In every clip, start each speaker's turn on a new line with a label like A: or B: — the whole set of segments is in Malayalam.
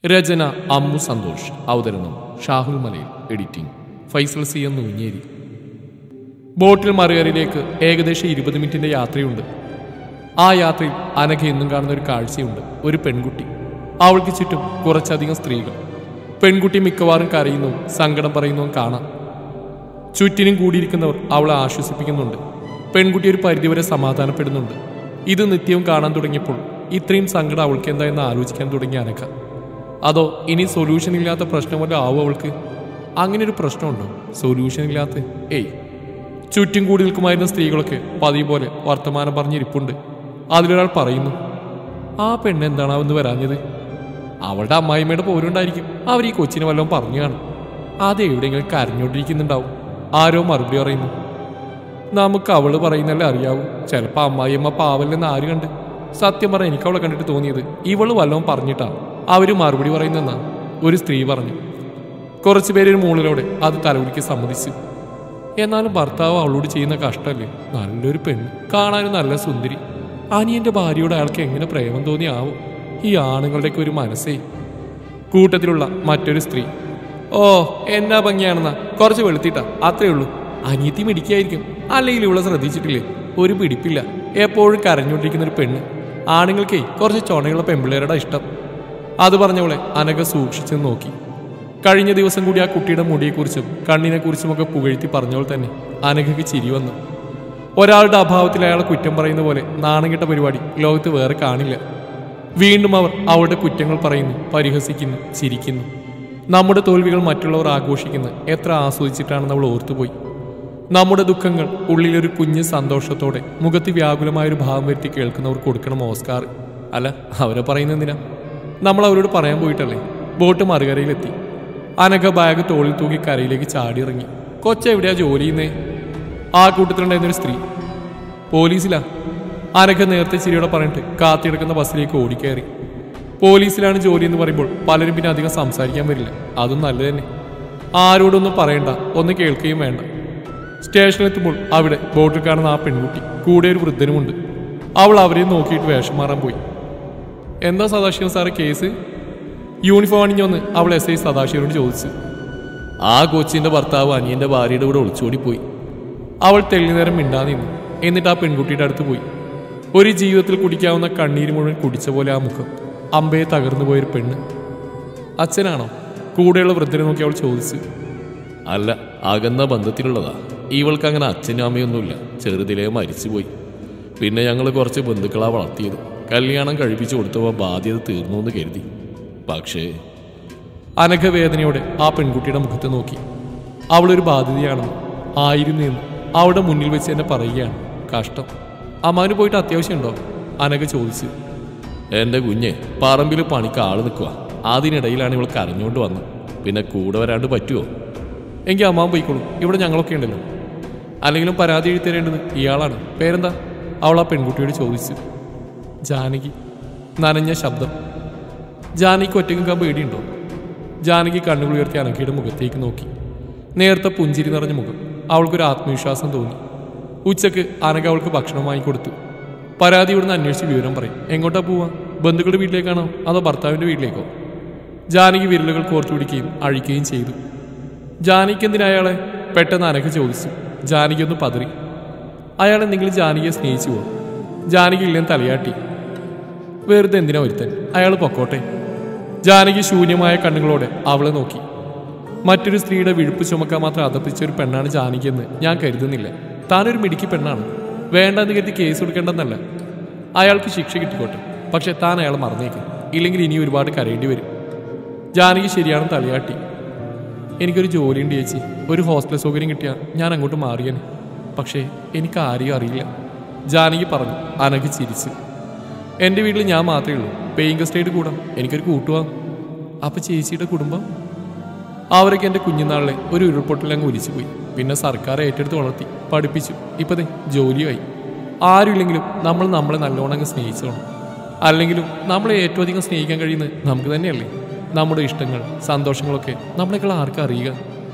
A: രചന അമ്മു സന്തോഷ് അവതരണം ഷാഹുൽ മലയിൽ എഡിറ്റിംഗ് ഫൈസൽ സി എന്ന് ഉഞ്ഞേരി ബോട്ടിൽ മറുകരയിലേക്ക് ഏകദേശം ഇരുപത് മിനിറ്റിന്റെ യാത്രയുണ്ട് ആ യാത്രയിൽ അനഘ എന്നും കാണുന്ന ഒരു കാഴ്ചയുണ്ട് ഒരു പെൺകുട്ടി അവൾക്ക് ചുറ്റും കുറച്ചധികം സ്ത്രീകൾ പെൺകുട്ടി മിക്കവാറും കരയുന്നതും സങ്കടം പറയുന്നതും കാണാം ചുറ്റിനും കൂടിയിരിക്കുന്നവർ അവളെ ആശ്വസിപ്പിക്കുന്നുണ്ട് പെൺകുട്ടി ഒരു പരിധിവരെ സമാധാനപ്പെടുന്നുണ്ട് ഇത് നിത്യവും കാണാൻ തുടങ്ങിയപ്പോൾ ഇത്രയും സങ്കടം അവൾക്ക് എന്താ എന്ന് ആലോചിക്കാൻ തുടങ്ങി അനഘ അതോ ഇനി സൊല്യൂഷൻ ഇല്ലാത്ത പ്രശ്നം വല്ല ആവും അവൾക്ക് അങ്ങനെ ഒരു പ്രശ്നമുണ്ടോ സൊല്യൂഷൻ ഇല്ലാത്ത ഏയ് ചുറ്റും കൂടി നിൽക്കുമായിരുന്ന സ്ത്രീകളൊക്കെ പതിവ് പോലെ വർത്തമാനം പറഞ്ഞിരിപ്പുണ്ട് അതിലൊരാൾ പറയുന്നു ആ പെണ്ണ് എന്താണാവെന്ന് വരാഞ്ഞത് അവളുടെ അമ്മായിമ്മയുടെ പോരുണ്ടായിരിക്കും അവർ ഈ കൊച്ചിനെ വല്ലതും പറഞ്ഞു കാണും അത് എവിടെയെങ്കിലും കരഞ്ഞോണ്ടിരിക്കുന്നുണ്ടാവും ആരോ മറുപടി പറയുന്നു നമുക്ക് അവള് പറയുന്നല്ലേ അറിയാവൂ ചിലപ്പോ അമ്മായിയമ്മ പാവല്ലെന്ന് ആര് കണ്ട് സത്യം പറഞ്ഞ എനിക്ക് അവളെ കണ്ടിട്ട് തോന്നിയത് ഇവള് വല്ലതും പറഞ്ഞിട്ടാ അവര് മറുപടി പറയുന്നെന്നാ ഒരു സ്ത്രീ പറഞ്ഞു കുറച്ചു പേര് ഒരു മൂളിലോടെ അത് തലകുടിക്ക് സമ്മതിച്ചു എന്നാലും ഭർത്താവ് അവളോട് ചെയ്യുന്ന കഷ്ടമല്ലേ നല്ലൊരു പെണ്ണ് കാണാനും നല്ല സുന്ദരി അനിയന്റെ ഭാര്യയോട് അയാൾക്ക് എങ്ങനെ പ്രേമം തോന്നിയാവും ഈ ആണുങ്ങളുടെയൊക്കെ ഒരു മനസ്സേ കൂട്ടത്തിലുള്ള മറ്റൊരു സ്ത്രീ ഓ എന്നാ ഭംഗിയാണെന്നാ കുറച്ച് വെളുത്തിട്ടാ അത്രേ ഉള്ളൂ അനിയത്തി മിടിക്കായിരിക്കും അല്ലെങ്കിൽ ഇവളെ ശ്രദ്ധിച്ചിട്ടില്ലേ ഒരു പിടിപ്പില്ല എപ്പോഴും കരഞ്ഞുകൊണ്ടിരിക്കുന്ന ഒരു പെണ്ണ് ആണുങ്ങൾക്കേ കുറച്ച് ചുണയുള്ള പെമ്പിള്ളേരുടെ ഇഷ്ടം അത് പറഞ്ഞവളെ അനഘ സൂക്ഷിച്ചു നോക്കി കഴിഞ്ഞ ദിവസം കൂടി ആ കുട്ടിയുടെ മുടിയെക്കുറിച്ചും കണ്ണിനെക്കുറിച്ചുമൊക്കെ പുകഴ്ത്തി പറഞ്ഞവൾ തന്നെ അനഘയ്ക്ക് ചിരി വന്നു ഒരാളുടെ അഭാവത്തിൽ അയാളെ കുറ്റം പറയുന്ന പോലെ നാണം കെട്ട പരിപാടി ലോകത്ത് വേറെ കാണില്ല വീണ്ടും അവർ അവളുടെ കുറ്റങ്ങൾ പറയുന്നു പരിഹസിക്കുന്നു ചിരിക്കുന്നു നമ്മുടെ തോൽവികൾ മറ്റുള്ളവർ ആഘോഷിക്കുന്നു എത്ര ആസ്വദിച്ചിട്ടാണെന്ന് അവൾ ഓർത്തുപോയി നമ്മുടെ ദുഃഖങ്ങൾ ഉള്ളിലൊരു കുഞ്ഞ് സന്തോഷത്തോടെ മുഖത്ത് വ്യാകുലമായൊരു ഭാവം വരുത്തി കേൾക്കുന്നവർ കൊടുക്കണം ഓസ്കാർ അല്ല അവരെ പറയുന്നതിനാ നമ്മൾ അവരോട് പറയാൻ പോയിട്ടല്ലേ ബോട്ട് മറുകരയിലെത്തി അനഘ ബാഗ് തോളിൽ തൂക്കി കരയിലേക്ക് ചാടിയിറങ്ങി കൊച്ച എവിടെയാ ജോലി ചെയ്യുന്നേ ആ കൂട്ടത്തിലുണ്ടായിരുന്നൊരു സ്ത്രീ പോലീസിലാ അനഘ നേരത്തെ ചിരിയോടെ പറഞ്ഞിട്ട് കാത്തിടക്കുന്ന ബസ്സിലേക്ക് ഓടിക്കയറി പോലീസിലാണ് ജോലി എന്ന് പറയുമ്പോൾ പലരും പിന്നെ അധികം സംസാരിക്കാൻ വരില്ല അതും നല്ലത് തന്നെ ആരോടൊന്നും പറയണ്ട ഒന്ന് കേൾക്കുകയും വേണ്ട സ്റ്റേഷനിലെത്തുമ്പോൾ അവിടെ ബോട്ടിൽ കാണുന്ന ആ പെൺകുട്ടി കൂടെ ഒരു വൃദ്ധനുമുണ്ട് അവൾ അവരെ നോക്കിയിട്ട് വേഷം മാറാൻ പോയി എന്താ സദാശിവൻ സാറ് കേസ് യൂണിഫോം അണിഞ്ഞു വന്ന് അവൾ എസ് ഐ സദാശിവനോട് ചോദിച്ചു ആ കൊച്ചിന്റെ ഭർത്താവ് അനിയന്റെ ഭാര്യയുടെ കൂടെ ഒളിച്ചോടിപ്പോയി അവൾ തെളിനേരം മിണ്ടാ നിന്നു എന്നിട്ട് ആ പെൺകുട്ടിയുടെ അടുത്ത് പോയി ഒരു ജീവിതത്തിൽ കുടിക്കാവുന്ന കണ്ണീര് മുഴുവൻ കുടിച്ച പോലെ ആ മുഖം അമ്പയെ തകർന്നു പോയൊരു പെണ്ണ് അച്ഛനാണോ കൂടെയുള്ള വൃദ്ധനെ നോക്കി അവൾ ചോദിച്ചു അല്ല അകന്ന ബന്ധത്തിലുള്ളതാ ഇവൾക്ക് അങ്ങനെ അച്ഛനും അമ്മയൊന്നുമില്ല ചെറുതിലേ മരിച്ചുപോയി പിന്നെ ഞങ്ങൾ കുറച്ച് ബന്ധുക്കളാ വളർത്തിയത് കല്യാണം കഴിപ്പിച്ചു കൊടുത്തപ്പോൾ ബാധ്യത തീർന്നു എന്ന് കരുതി പക്ഷേ അനഘവേദനയോടെ ആ പെൺകുട്ടിയുടെ മുഖത്ത് നോക്കി അവളൊരു ബാധ്യതയാണെന്ന് ആയിരുന്നു എന്ന് അവളുടെ മുന്നിൽ വെച്ച് എന്നെ പറയുകയാണ് കഷ്ടം അമ്മാന് പോയിട്ട് അത്യാവശ്യമുണ്ടോ അനഘ ചോദിച്ചു എൻ്റെ കുഞ്ഞെ പറമ്പിൽ പണിക്ക് ആള് നിൽക്കുക അതിനിടയിലാണ് ഇവൾ കരഞ്ഞുകൊണ്ട് വന്നത് പിന്നെ കൂടെ വരാണ്ട് പറ്റുമോ എങ്കിൽ അമ്മാൻ പോയിക്കോളൂ ഇവിടെ ഞങ്ങളൊക്കെ ഉണ്ടല്ലോ അല്ലെങ്കിലും പരാതി എഴുതി തരേണ്ടത് ഇയാളാണ് പേരെന്താ അവൾ ആ പെൺകുട്ടിയോട് ചോദിച്ചു ജാനകി നനഞ്ഞ ശബ്ദം ജാനകിക്ക് ഒറ്റയ്ക്കാൻ പേടിയുണ്ടോ ജാനകി കണ്ണുകൾ ഉയർത്തി അനഘയുടെ മുഖത്തേക്ക് നോക്കി നേരത്തെ പുഞ്ചിരി നിറഞ്ഞ മുഖം അവൾക്കൊരു ആത്മവിശ്വാസം തോന്നി ഉച്ചക്ക് അനഘ അവൾക്ക് ഭക്ഷണം വാങ്ങിക്കൊടുത്തു പരാതി ഇവിടുന്ന് അന്വേഷിച്ച് വിവരം പറയും എങ്ങോട്ടാ പോവാ ബന്ധുക്കളുടെ വീട്ടിലേക്കാണോ അതോ ഭർത്താവിന്റെ വീട്ടിലേക്കോ ജാനകി വിരലുകൾ കോർത്തു പിടിക്കുകയും അഴിക്കുകയും ചെയ്തു ജാനകിക്ക് എന്തിനാ അയാളെ പെട്ടെന്ന് അനഘ ചോദിച്ചു ജാനകി ഒന്ന് പതറി അയാൾ എന്തെങ്കിലും ജാനകിയെ സ്നേഹിച്ചുവോ ജാനകി ഇല്ലെന്ന് തലയാട്ടി വെറുതെ എന്തിനാ ഒരുത്തൻ അയാൾ പൊക്കോട്ടെ ജാനകി ശൂന്യമായ കണ്ണുകളോടെ അവളെ നോക്കി മറ്റൊരു സ്ത്രീയുടെ വിഴുപ്പ് ചുമക്കാൻ മാത്രം അതപ്പിച്ച ഒരു പെണ്ണാണ് ജാനകി എന്ന് ഞാൻ കരുതുന്നില്ല താനൊരു മിടുക്കി പെണ്ണാണ് വേണ്ടെന്ന് കരുതി കേസ് കൊടുക്കേണ്ടെന്നല്ല അയാൾക്ക് ശിക്ഷ കിട്ടിക്കോട്ടെ പക്ഷെ താൻ അയാളെ മറന്നേക്കും ഇല്ലെങ്കിൽ ഇനി ഒരുപാട് കരയേണ്ടി വരും ജാനകി ശരിയാണെന്ന് തലയാട്ടി എനിക്കൊരു ജോലിയുണ്ട് ചേച്ചി ഒരു ഹോസ്റ്റൽ സൗകര്യം കിട്ടിയാൽ ഞാൻ അങ്ങോട്ട് മാറിയേനെ പക്ഷേ എനിക്ക് ആരെയും അറിയില്ല ജാനകി പറഞ്ഞു അനഘ ചിരിച്ചു എൻ്റെ വീട്ടിൽ ഞാൻ മാത്രമേ ഉള്ളൂ പേയിങ് ഗസ്റ്റായിട്ട് കൂടാം എനിക്കൊരു കൂട്ടുവാം അപ്പൊ ചേച്ചിയുടെ കുടുംബം അവരൊക്കെ എൻ്റെ കുഞ്ഞുനാളിലെ ഒരു ഉരുൾപൊട്ടൽ അങ്ങ് ഒലിച്ചു പോയി പിന്നെ സർക്കാർ ഏറ്റെടുത്ത് വളർത്തി പഠിപ്പിച്ചു ഇപ്പതേ ജോലിയായി ആരുമില്ലെങ്കിലും നമ്മൾ നമ്മളെ നല്ലോണം അങ്ങ് സ്നേഹിച്ചോണം അല്ലെങ്കിലും നമ്മളെ ഏറ്റവും അധികം സ്നേഹിക്കാൻ കഴിയുന്നത് നമുക്ക് തന്നെയല്ലേ നമ്മുടെ ഇഷ്ടങ്ങൾ സന്തോഷങ്ങളൊക്കെ നമ്മളെക്കാൾ ആർക്കും അറിയുക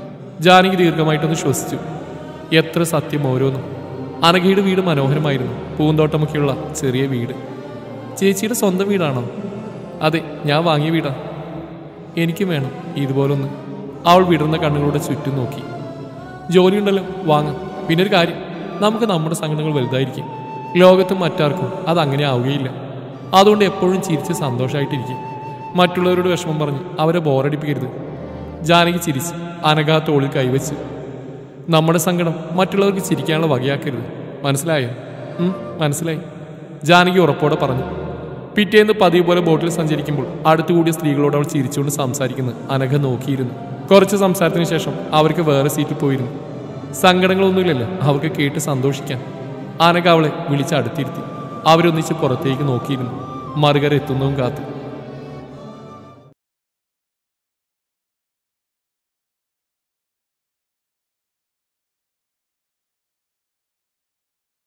A: ജാനകി ദീർഘമായിട്ടൊന്ന് ശ്വസിച്ചു എത്ര സത്യം ഓരോന്നും അനഘയുടെ വീട് മനോഹരമായിരുന്നു പൂന്തോട്ടമൊക്കെയുള്ള ചെറിയ വീട് ചേച്ചിയുടെ സ്വന്തം വീടാണോ അതെ ഞാൻ വാങ്ങിയ വീടാ എനിക്ക് വേണം ഇതുപോലൊന്ന് അവൾ വിടർന്ന കണ്ണുകളുടെ ചുറ്റും നോക്കി ജോലിയുണ്ടല്ലോ വാങ്ങാം പിന്നെ ഒരു കാര്യം നമുക്ക് നമ്മുടെ സംഘടനകൾ വലുതായിരിക്കും ലോകത്ത് മറ്റാർക്കും അത് അങ്ങനെ ആവുകയില്ല അതുകൊണ്ട് എപ്പോഴും ചിരിച്ച് സന്തോഷമായിട്ടിരിക്കും മറ്റുള്ളവരോട് വിഷമം പറഞ്ഞ് അവരെ ബോറടിപ്പിക്കരുത് ജാനകി ചിരിച്ച് അനഘാ തോളിൽ കൈവച്ച് നമ്മുടെ സങ്കടം മറ്റുള്ളവർക്ക് ചിരിക്കാനുള്ള വകയാക്കരുത് മനസ്സിലായോ ഉം, മനസ്സിലായി ജാനകി ഉറപ്പോടെ പറഞ്ഞു പിറ്റേന്ന് പതിവ് പോലെ ബോട്ടിൽ സഞ്ചരിക്കുമ്പോൾ അടുത്തുകൂടിയ സ്ത്രീകളോട് അവൾ ചിരിച്ചുകൊണ്ട് സംസാരിക്കുന്നത് അനഘ നോക്കിയിരുന്നു കുറച്ച് സംസാരത്തിന് ശേഷം അവർക്ക് വേറെ സീറ്റിൽ പോയിരുന്നു സങ്കടങ്ങളൊന്നുമില്ലല്ലോ അവർക്ക് കേട്ട് സന്തോഷിക്കാൻ അനഘ അവളെ വിളിച്ച് അടുത്തിരുത്തി അവരൊന്നിച്ച് പുറത്തേക്ക് നോക്കിയിരുന്നു മറുകര എത്തുന്നതും കാത്ത്